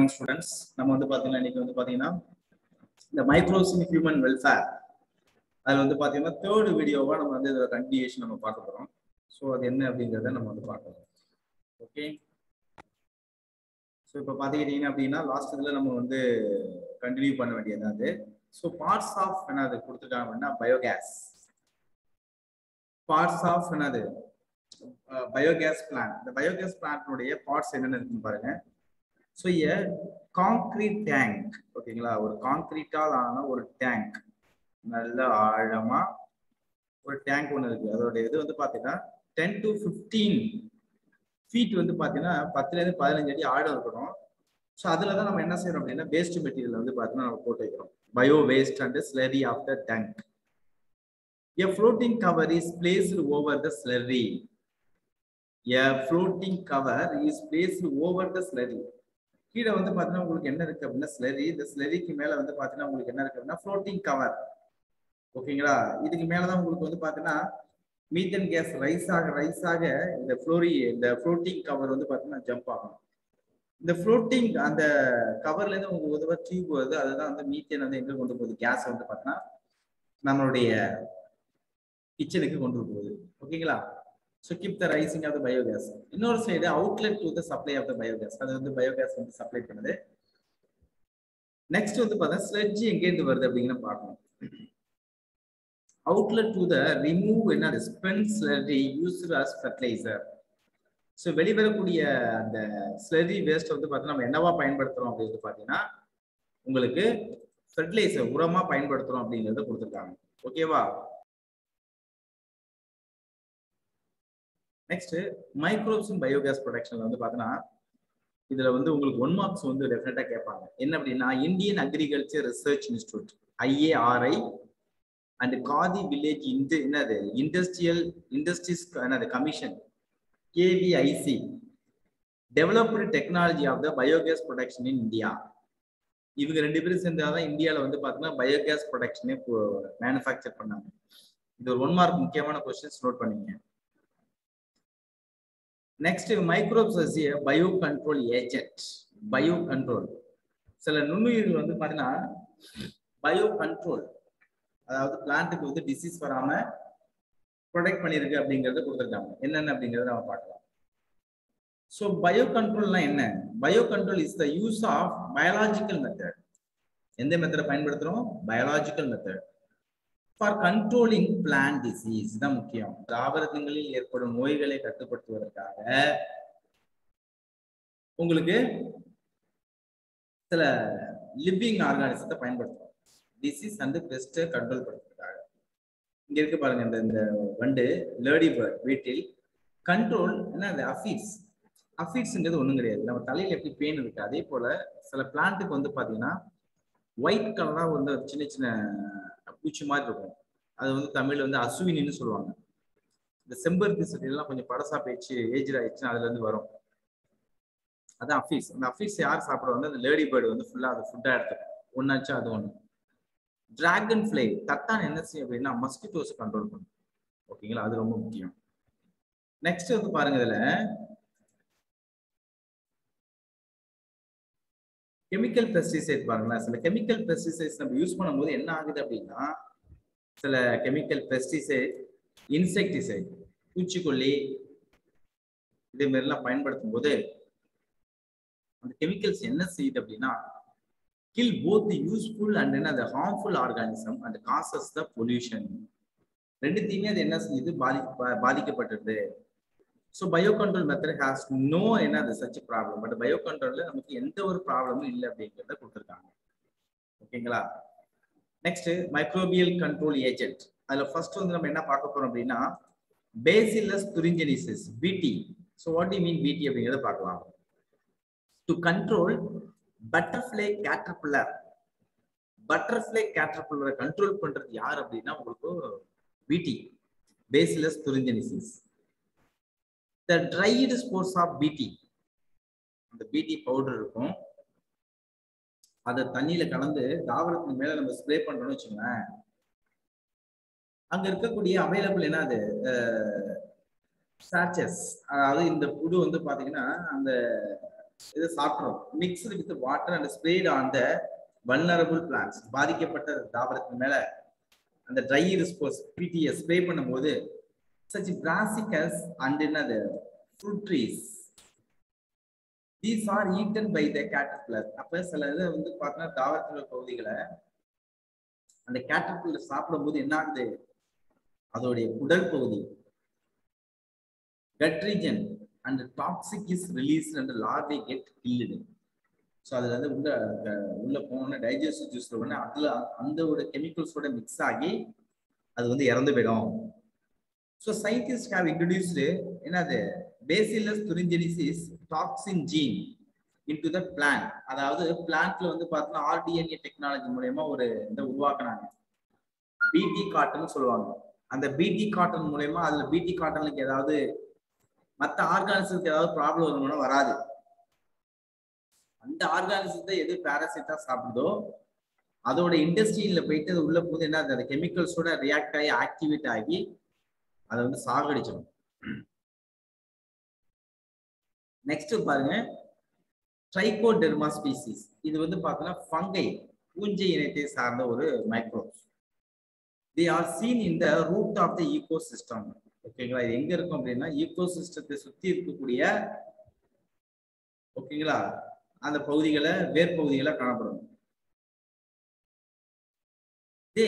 Morning students நம்ம வந்து பாத்தீங்கன்னா இன்னைக்கு வந்து பாத்தீங்கன்னா இந்த மைக்ரோஸ் இன் ஹியூமன் வெல்ஃபேர் அதுல வந்து பாத்தீங்கன்னா தேர்ட் வீடியோவா நம்ம வந்து இதோட கண்டினியூஷன் நம்ம பார்க்க போறோம் ஸோ அது என்ன அப்படிங்கிறத நம்ம வந்து பார்க்கலாம் ஓகே ஸோ இப்போ பார்த்துக்கிட்டீங்க அப்படின்னா லாஸ்ட் இதில் நம்ம வந்து கண்டினியூ பண்ண வேண்டியது அது ஸோ பார்ட்ஸ் ஆஃப் என்னது கொடுத்துருக்காங்க அப்படின்னா பயோகேஸ் பார்ட்ஸ் ஆஃப் என்னது பயோகேஸ் பிளான்ட் இந்த பயோகேஸ் பிளான்ட்னுடைய பார்ட்ஸ் என்னென்ன இருக்குன்னு பாருங்க ஸோ ஏ காங்க்ரீட் டேங்க் ஓகேங்களா ஒரு காங்க்ரீட்டால் ஆன ஒரு டேங்க் நல்ல ஆழமா ஒரு டேங்க் ஒன்று இருக்கு அதோட இது வந்து பார்த்தீங்கன்னா டென் டு ஃபிஃப்டீன் ஃபீட் வந்து பார்த்தீங்கன்னா பத்துலேருந்து பதினஞ்சு அடி ஆழம் இருக்கணும் ஸோ அதில் தான் நம்ம என்ன செய்யறோம் அப்படின்னா வேஸ்ட் மெட்டீரியல் வந்து பார்த்தீங்கன்னா நம்ம போட்டு வைக்கிறோம் bio waste and slurry of the tank A floating cover is placed over the slurry. A floating cover is placed over the slurry. கீழே வந்து பார்த்தீங்கன்னா உங்களுக்கு என்ன இருக்கு அப்படின்னா ஸ்லரி இந்த ஸ்லரிக்கு மேல வந்து பார்த்தீங்கன்னா உங்களுக்கு என்ன இருக்கு அப்படின்னா ஃப்ளோட்டிங் கவர் ஓகேங்களா இதுக்கு மேலதான் உங்களுக்கு வந்து பார்த்தீங்கன்னா மீத்தன் கேஸ் ரைஸ் ஆக ரைஸ் ஆக இந்த ஃப்ளோரி இந்த ஃப்ளோட்டிங் கவர் வந்து பார்த்தீங்கன்னா ஜம்ப் ஆகும் இந்த ஃப்ளோட்டிங் அந்த கவர்ல இருந்து உங்களுக்கு உதவ டியூப் வருது அதுதான் வந்து மீத்தேன் வந்து எங்க கொண்டு போகுது கேஸ் வந்து பார்த்தீங்கன்னா நம்மளுடைய கிச்சனுக்கு கொண்டு போகுது ஓகேங்களா so keep the rising of the biogas இன்னொரு side outlet to the supply of the biogas அது வந்து பயோகேஸ் வந்து சப்ளை பண்ணுது நெக்ஸ்ட் வந்து பார்த்தா ஸ்லெட்ஜ் எங்கேருந்து வருது அப்படிங்கிற பார்க்கணும் அவுட்லெட் டு த ரிமூவ் என்ன spent slurry used as fertilizer so வெளிவரக்கூடிய அந்த ஸ்லரி வேஸ்ட் வந்து பார்த்தீங்கன்னா நம்ம என்னவா பயன்படுத்துறோம் அப்படின்னு பார்த்தீங்கன்னா உங்களுக்கு ஃபெர்டிலைசர் உரமா பயன்படுத்துறோம் அப்படிங்கிறத கொடுத்துருக்காங்க ஓகேவா நெக்ஸ்ட் மைக்ரோப்ஸ் இன் பயோகேஸ் ப்ரொடக்ஷன்ல வந்து பார்த்தீங்கன்னா இதுல வந்து உங்களுக்கு ஒன் மார்க்ஸ் வந்து டெஃபினட்டா கேட்பாங்க என்ன அப்படின்னா Indian agriculture research institute IARI and Khadi village இந்த என்னது இண்டஸ்ட்ரியல் இண்டஸ்ட்ரீஸ் என்னது commission KVIC developed technology of the biogas production in India இவங்க ரெண்டு பேரும் சேர்ந்தாதான் இந்தியாவில் வந்து பார்த்தீங்கன்னா பயோகேஸ் ப்ரொடக்ஷனே மேனுஃபேக்சர் பண்ணாங்க இது ஒரு ஒன் மார்க் முக்கியமான கொஸ்டின்ஸ் நோட் பண்ணிங்க next microbes as a bio control agent bio control சில நுண்ணுயிர்கள் வந்து பார்த்தீங்கன்னா பயோ கண்ட்ரோல் அதாவது பிளான்ட்டுக்கு வந்து டிசீஸ் வராம ப்ரொடெக்ட் பண்ணியிருக்கு அப்படிங்கறத கொடுத்துருக்காங்க என்னென்ன அப்படிங்கறத நம்ம பார்க்கலாம் ஸோ பயோ கண்ட்ரோல்னா என்ன bio control is the use of biological method எந்த மெத்தடை பயன்படுத்துறோம் biological method for controlling plant disease தான் முக்கியம் தாவரங்களில் ஏற்படும் நோய்களை கட்டுப்படுத்துவதற்காக உங்களுக்கு சில லிவிங் ஆர்கானிசத்தை பயன்படுத்துறோம் டிசீஸ் அண்ட் பெஸ்ட்டை கண்ட்ரோல் பண்ணுறதுக்காக இங்க இருக்கு பாருங்க இந்த இந்த வண்டு லேடி பேர்ட் வீட்டில் கண்ட்ரோல் என்ன அந்த அஃபீட்ஸ் அஃபீட்ஸ்ங்கிறது ஒன்றும் கிடையாது நம்ம தலையில எப்படி பெயின் இருக்கு அதே போல சில பிளான்ட்டுக்கு வந்து பாத்தீங்கன்னா ஒயிட் கலரா வந்து சின்ன சின்ன பூச்சி மாதிரி இருக்கும் அது வந்து தமிழ்ல வந்து அசுவினின்னு சொல்லுவாங்க இந்த செம்பருத்தி செடியெல்லாம் கொஞ்சம் படசா போயிடுச்சு ஏஜ் ஆயிடுச்சுன்னா அதுல இருந்து வரும் அதான் அஃபீஸ் அந்த அஃபீஸ் யார் சாப்பிட வந்து அந்த லேடி பேர்டு வந்து ஃபுல்லா அது ஃபுட்டா எடுத்துக்கும் ஒன்னாச்சு அது ஒண்ணு டிராகன் ஃபிளை தட்டான் என்ன செய்யும் அப்படின்னா மஸ்கிட்டோஸ் கண்ட்ரோல் பண்ணும் ஓகேங்களா அது ரொம்ப முக்கியம் நெக்ஸ்ட் வந்து பாருங்க இதுல கெமிக்கல் பெஸ்டிசைட் பாருங்களேன் சில கெமிக்கல் பெஸ்டிசைட்ஸ் நம்ம யூஸ் பண்ணும்போது என்ன ஆகுது அப்படின்னா சில கெமிக்கல் பெஸ்டிசைட் இன்செக்டிசைட் பூச்சிக்கொல்லி இதே மாதிரிலாம் பயன்படுத்தும் போது அந்த கெமிக்கல்ஸ் என்ன செய்யுது அப்படின்னா kill both the useful and என்ன அந்த harmful organism and causes the pollution ரெண்டுத்தையுமே அது என்ன செய்யுது பாதி பாதிக்கப்பட்டது so bio control method has no என்ன அது சச் ப்ராப்ளம் பட் பயோ கண்ட்ரோல்ல நமக்கு எந்த ஒரு ப்ராப்ளமும் இல்லை அப்படிங்கிறத கொடுத்துருக்காங்க ஓகேங்களா நெக்ஸ்ட் மைக்ரோபியல் கண்ட்ரோல் ஏஜென்ட் அதுல ஃபர்ஸ்ட் வந்து நம்ம என்ன பார்க்க போறோம் அப்படின்னா பேசிலஸ் துரிஞ்சனிசிஸ் பிடி so what you mean BT அப்படிங்கிறத பார்க்கலாம் to control butterfly caterpillar butterfly கேட்டர்பில்லரை கண்ட்ரோல் பண்றது யார் அப்படின்னா உங்களுக்கு BT bacillus thuringiensis the dried spores of BT அந்த பிடி பவுடர் இருக்கும் அதை தண்ணியில கலந்து தாவரத்துக்கு மேல நம்ம ஸ்ப்ரே பண்றோம்னு வச்சுக்கோங்களேன் அங்க இருக்கக்கூடிய அவைலபிள் என்ன அது சாச்சஸ் அதாவது இந்த புடு வந்து பாத்தீங்கன்னா அந்த இதை சாப்பிட்றோம் mixed with water and sprayed on the vulnerable plants பாதிக்கப்பட்ட தாவரத்தின் மேல அந்த ட்ரை ரிஸ்போஸ் பிடிஎ ஸ்ப்ரே பண்ணும்போது சச் பிராசிகஸ் அண்ட் என்னது fruit trees these are eaten by the caterpillar அப்ப சில இதை வந்து பார்த்தீங்கன்னா தாவரத்தில் உள்ள பகுதிகளை அந்த கேட்டர்பில்லர் சாப்பிடும்போது என்ன ஆகுது அதோடைய குடல் பகுதி gut region and toxic is release and larvae get killed so அதுல வந்து உள்ள அஹ், உள்ள போனோம்னா டைஜஸ்டிவ் ஜூஸ்ல உடனே அதுல அந்த ஒரு கெமிக்கல்ஸோட மிக்ஸ் ஆகி அது வந்து இறந்து போயிடும் ஸோ சயின்டிஸ்ட் ஹேவ் இன்ட்ரடியூஸ்டு என்னது bacillus thuringiensis toxin gene into the plant அதாவது பிளான்ட்ல வந்து பார்த்தீங்கன்னா ஆர்டிஎன்ஏ டெக்னாலஜி மூலயமா ஒரு இதை உருவாக்குனாங்க பிடி காட்டன் சொல்லுவாங்க அந்த பிடி காட்டன் மூலயமா அதுல பிடி காட்டனுக்கு ஏதாவது மற்ற ஆர்கானிசத்துக்கு ஏதாவது ப்ராப்ளம் வருமானா வராது அந்த ஆர்கானிசத்தை எது பாராசைட்டா சாப்பிடுதோ அதோட இண்டஸ்ட்ரியில போயிட்டு அது உள்ள போது என்ன அந்த கெமிக்கல்ஸோட ரியாக்ட் ஆகி ஆக்டிவேட் ஆகி அதை வந்து சாகடிச்சிடும் நெக்ஸ்ட் பாருங்க ட்ரைகோடெர்மா ஸ்பீசிஸ் இது வந்து பார்த்தோன்னா ஃபங்கை பூஞ்சை இனத்தை சார்ந்த ஒரு microbes they are scene in the root of the ego system ஓகேங்களா இது எங்க இருக்கும் அப்படின்னா ஈகோ சிஸ்டத்தை சுத்தி இருக்கக்கூடிய ஓகேங்களா அந்த பகுதிகளை வேர் பகுதிகளை காணப்படும் they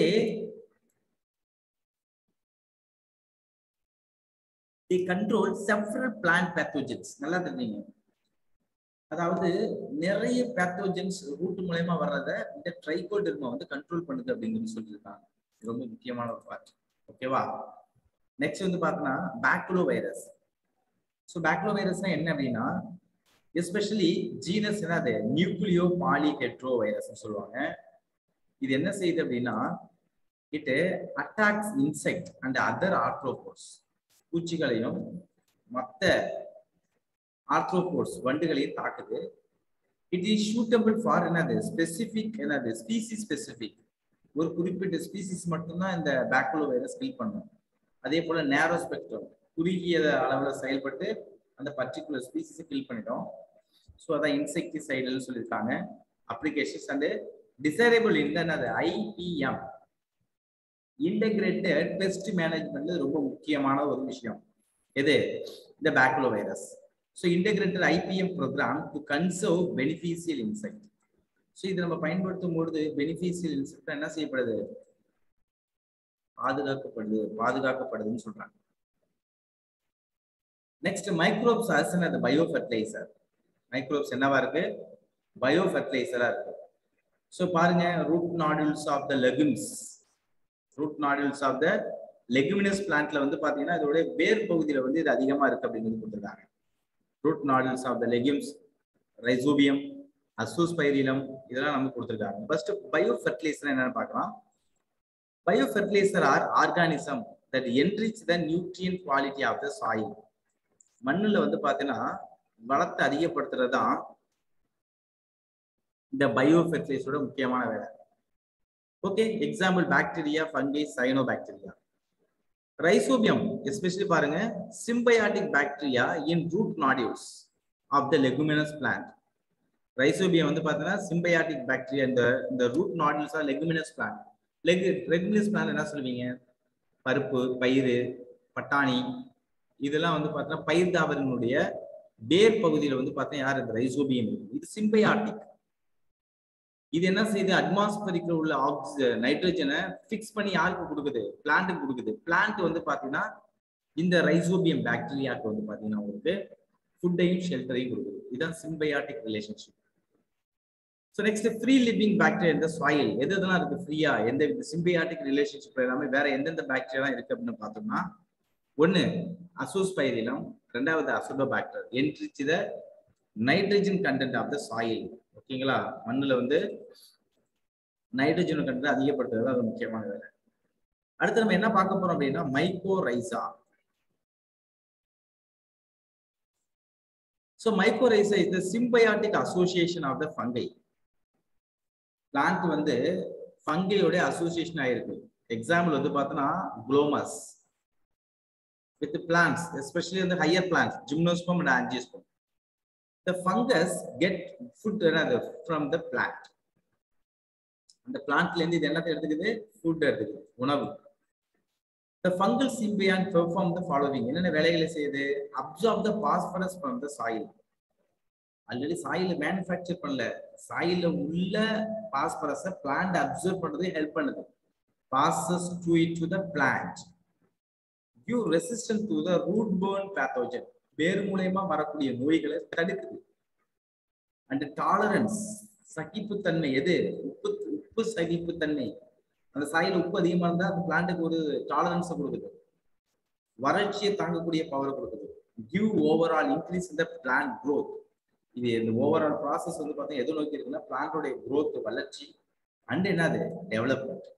the control several plant pathogens நல்லா தெரிஞ்சீங்க அதாவது நிறைய பேத்தோஜன்ஸ் ரூட் மூலயமா வர்றத இந்த ட்ரைகோடெர்மா வந்து கண்ட்ரோல் பண்ணுது அப்படிங்கிறது சொல்லியிருக்காங்க இது ரொம்ப முக்கியமான ஒரு பார்ட் ஓகேவா நெக்ஸ்ட் வந்து பார்த்தோன்னா பேக்லோ வைரஸ் ஸோ பேக்லோ வைரஸ்னா என்ன அப்படின்னா எஸ்பெஷலி ஜீனஸ் என்னது நியூக்ளியோ பாலி ஹெட்ரோ வைரஸ் சொல்லுவாங்க இது என்ன செய்யுது அப்படின்னா it attacks insect and other arthropods பூச்சிகளையும் மற்ற ஆர்த்ரோபோர்ஸ் வண்டுகளையும் தாக்குது இட் இஸ் சூட்டபிள் ஃபார் என்னது ஸ்பெசிபிக் என்னது ஸ்பீசிஸ் ஸ்பெசிபிக் ஒரு குறிப்பிட்ட ஸ்பீசிஸ் மட்டும்தான் இந்த பேக்லோ வைரஸ் கில் பண்ணும் அதே போல நேரோ ஸ்பெக்ட்ரம் குறுகிய அளவுல செயல்பட்டு அந்த பர்டிகுலர் ஸ்பீசிஸை கில் பண்ணிடும் ஸோ அதான் இன்செக்டிசைடுன்னு சொல்லியிருக்காங்க அப்ளிகேஷன்ஸ் அண்ட் டிசைரபிள் என்னது ஐபிஎம் இன்டகிரேட்டட் பெஸ்ட் மேனேஜ்மெண்ட் ரொம்ப முக்கியமான ஒரு விஷயம் எது இந்த baculovirus so integrated IPM program to conserve beneficial insect so இது நம்ம பயன்படுத்தும் பொழுது பெனிஃபிஷியல் இன்செக்ட் என்ன செய்யப்படுது பாதுகாக்கப்படுது பாதுகாக்கப்படுதுன்னு சொல்றாங்க நெக்ஸ்ட் மைக்ரோப்ஸ் ஆஸ் அது பயோ ஃபெர்டிலைசர் மைக்ரோப்ஸ் என்னவா இருக்கு பயோ ஃபெர்டிலைசரா இருக்கு ஸோ பாருங்க root nodules of the legumes root nodules of the leguminous பிளான்ட்ல வந்து பாத்தீங்கன்னா இதோட வேர் பகுதியில வந்து இது அதிகமா இருக்கு அப்படிங்கிறது கொடுத்துருக்காங்க root nodules of the legumes rhizobium azospirillum இதெல்லாம் நமக்கு கொடுத்துருக்காங்க ஃபர்ஸ்ட் பயோ ஃபெர்டிலைசர் என்னன்னு பார்க்கலாம் bio fertilizer are organism that enrich the nutrient quality of the soil மண்ணுல வந்து பாத்தீங்கன்னா வளத்தை அதிகப்படுத்துறது தான் இந்த பயோ ஃபெர்டிலைசரோட முக்கியமான வேலை okay example bacteria fungi cyanobacteria rhizobium especially பாருங்க symbiotic bacteria in root nodules of the leguminous plant rhizobium வந்து பார்த்தீங்கன்னா சிம்பயாட்டிக் பாக்டீரியா இந்த இந்த root nodules of leguminous plant leg leguminous plant என்ன சொல்லுவீங்க பருப்பு பயிறு பட்டாணி இதெல்லாம் வந்து பார்த்தீங்கன்னா பயிர் தாவரங்களுடைய வேர் பகுதியில் வந்து பார்த்தீங்கன்னா யார் இந்த ரைசோபியம் இருக்கு இது சிம்பயாட்டிக் இது என்ன செய்யுது அட்மாஸ்பரிக்ல உள்ள ஆக்சிஜன் நைட்ரஜனை ஃபிக்ஸ் பண்ணி யாருக்கு கொடுக்குது பிளான்ட்டுக்கு கொடுக்குது பிளான்ட் வந்து பாத்தீங்கன்னா இந்த ரைசோபியம் பாக்டீரியாவுக்கு வந்து பாத்தீங்கன்னா உங்களுக்கு ஃபுட்டையும் ஷெல்டரையும் கொடுக்குது இதுதான் symbiotic relationship so next free living bacteria இந்த சாயில் எது எதெல்லாம் இருக்கு ஃப்ரீயா எந்த சிம்பியாட்டிக் ரிலேஷன்ஷிப் எல்லாமே வேற எந்தெந்த பாக்டீரியா இருக்கு அப்படின்னு பார்த்தோம்னா ஒன்னு அசோஸ்பைரிலம் ரெண்டாவது azotobacter enrich the nitrogen content of the soil ஓகேங்களா மண்ணுல வந்து நைட்ரஜன் கண்டென்ட் அதிகப்படுத்துறது அது முக்கியமான வேலை அடுத்து நம்ம என்ன பார்க்க போறோம் அப்படின்னா mycorrhiza so mycorrhiza is the symbiotic association of the fungi plant வந்து ஃபங்கையோட அசோசியேஷன் ஆயிருக்கு எக்ஸாம்பிள் வந்து பார்த்தோன்னா குளோமஸ் வித் பிளான்ஸ் எஸ்பெஷலி வந்து higher plants gymnosperm and angiosperm the fungus get food another from the plant அந்த பிளான்ட்ல இருந்து இது என்னத்தை எடுத்துக்குது ஃபுட் எடுத்துக்குது உணவு the fungal symbiont perform the following என்னென்ன வேலைகளை செய்யுது absorb the phosphorus from the soil already சாயில மேனுஃபேக்சர் பண்ணல சாயில உள்ள பாஸ்பரஸை பிளான்ட் அப்சர்வ் பண்றது ஹெல்ப் பண்ணுது passes to it to the plant give resistance to the root borne pathogen வேர் மூலயமா வரக்கூடிய நோய்களை தடுக்குது அண்ட் டாலரன்ஸ் சகிப்புத்தன்மை எது உப்பு உப்பு சகிப்புத்தன்மை அந்த சாயில உப்பு அதிகமா இருந்தா அந்த பிளான்ட்டுக்கு ஒரு டாலரன்ஸை கொடுக்குது வறட்சியை தாங்கக்கூடிய பவரை கொடுக்குது கிவ் ஓவரால் இன்க்ரீஸ் இந்த பிளான்ட் growth இது இந்த ஓவரால் ப்ராசஸ் வந்து பார்த்தீங்கன்னா எது நோக்கி இருக்குன்னா பிளான்டோடைய growth வளர்ச்சி அண்ட் என்னது டெவலப்மெண்ட்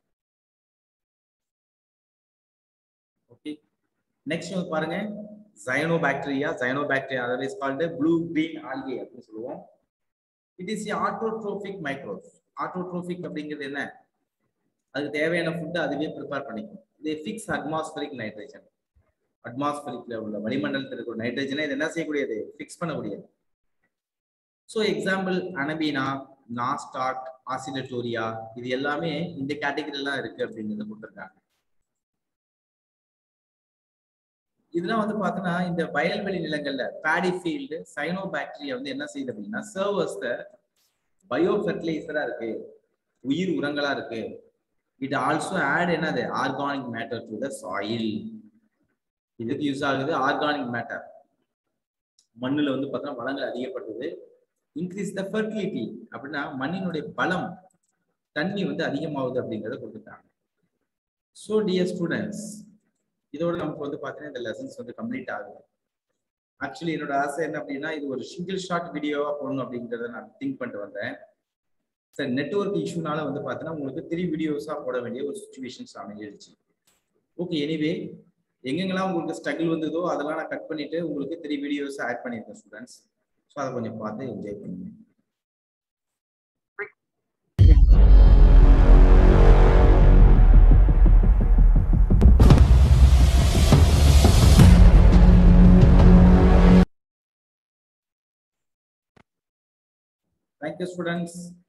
ஓகே நெக்ஸ்ட் வந்து பாருங்க cyanobacteria cyanobacteria otherwise called blue green algae அப்படின்னு சொல்லுவோம் it is autotrophic microbes autotrophic அப்படிங்கிறது என்ன அதுக்கு தேவையான ஃபுட்டு அதுவே ப்ரிப்பேர் பண்ணிக்கும் இது ஃபிக்ஸ் அட்மாஸ்பரிக் நைட்ரஜன் அட்மாஸ்பரிக்ல உள்ள வளிமண்டலத்தில் இருக்கிற நைட்ரஜனை இது என்ன செய்யக்கூடியது ஃபிக்ஸ் பண்ணக்கூடியது ஸோ எக்ஸாம்பிள் அனபீனா நாஸ்டாக் ஆசிடட்டோரியா இது எல்லாமே இந்த கேட்டகரிலாம் இருக்கு அப்படிங்கிறத கொடுத்துருக்காங்க இதெல்லாம் வந்து பார்த்தோன்னா இந்த வயல்வெளி நிலங்கள்ல பேடி ஃபீல்டு சைனோ பாக்டீரியா வந்து என்ன செய்யுது அப்படின்னா சர்வஸ் த பயோ ஃபெர்டிலைசரா இருக்கு உயிர் உரங்களா இருக்கு இட் ஆல்சோ ஆட் என்னது organic matter to the soil இதுக்கு யூஸ் ஆகுது ஆர்கானிக் மேட்டர் மண்ணுல வந்து பார்த்தோன்னா வளங்கள் அதிகப்படுத்துது இன்க்ரீஸ் த ஃபெர்டிலிட்டி அப்படின்னா மண்ணினுடைய பலம் தண்ணி வந்து அதிகமாகுது அப்படிங்கிறத கொடுத்துட்டாங்க ஸோ டியர் ஸ்டூடெண்ட்ஸ் இதோட நமக்கு வந்து பார்த்தீங்கன்னா இந்த லெசன்ஸ் வந்து கம்ப்ளீட் ஆகுது ஆக்சுவலி என்னோட ஆசை என்ன அப்படின்னா இது ஒரு சிங்கிள் ஷார்ட் வீடியோவா போடணும் அப்படிங்கிறத நான் திங்க் பண்ணிட்டு வந்தேன் சார் நெட்ஒர்க் இஷ்யூனால வந்து பார்த்தீங்கன்னா உங்களுக்கு த்ரீ வீடியோஸா போட வேண்டிய ஒரு சுச்சுவேஷன்ஸ் அமைஞ்சிருச்சு ஓகே எனிவே எங்கெங்கெல்லாம் உங்களுக்கு ஸ்ட்ரகிள் வந்ததோ அதெல்லாம் நான் கட் பண்ணிட்டு உங்களுக்கு த்ரீ வீடியோஸ் ஆட் பண்ணியிருக்கேன் ஸ்டூடெண்ட்ஸ் ஸோ அதை கொஞ்சம் பார்த்து என்ஜாய் பண்ணுங்க Thank you, students.